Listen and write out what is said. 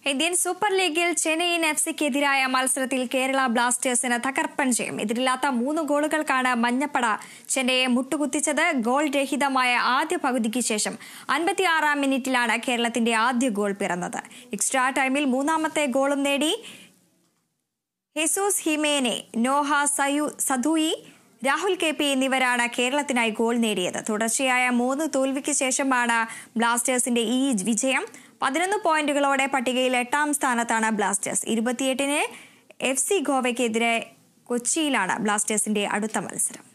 Indian super ലീഗിൽ Chennaiyin F സിക്കെതിരായ മത്സരത്തിൽ കേരള ബ്ലാസ്റ്റേഴ്സിന് തകർപ്പൻ ജയം എതിരില്ലാത്ത മൂന്ന് ഗോളുകൾക്കാണ് മഞ്ഞപ്പട ചെന്നൈയെ മുട്ടുകുത്തിച്ചത് ഗോൾ രഹിതമായ ആദ്യ പകുതിക്ക് ശേഷം അൻപത്തിയാറാം മിനിറ്റിലാണ് കേരളത്തിന്റെ ആദ്യ ഗോൾ പിറന്നത് എക്സ്ട്രാ ടൈമിൽ മൂന്നാമത്തെ ഗോളും നേടി ഹെസൂസ് ഹിമേനെ നോഹ സയു സദുയി രാഹുൽ കെ പി എന്നിവരാണ് കേരളത്തിനായി ഗോൾ നേടിയത് തുടർച്ചയായ മൂന്ന് തോൽവിക്ക് ശേഷമാണ് ബ്ലാസ്റ്റേഴ്സിന്റെ ഈ വിജയം പതിനൊന്ന് പോയിന്റുകളോടെ പട്ടികയിൽ എട്ടാം സ്ഥാനത്താണ് ബ്ലാസ്റ്റേഴ്സ് ഇരുപത്തിയെട്ടിന് എഫ് സി ഗോവയ്ക്കെതിരെ കൊച്ചിയിലാണ് ബ്ലാസ്റ്റേഴ്സിന്റെ അടുത്ത മത്സരം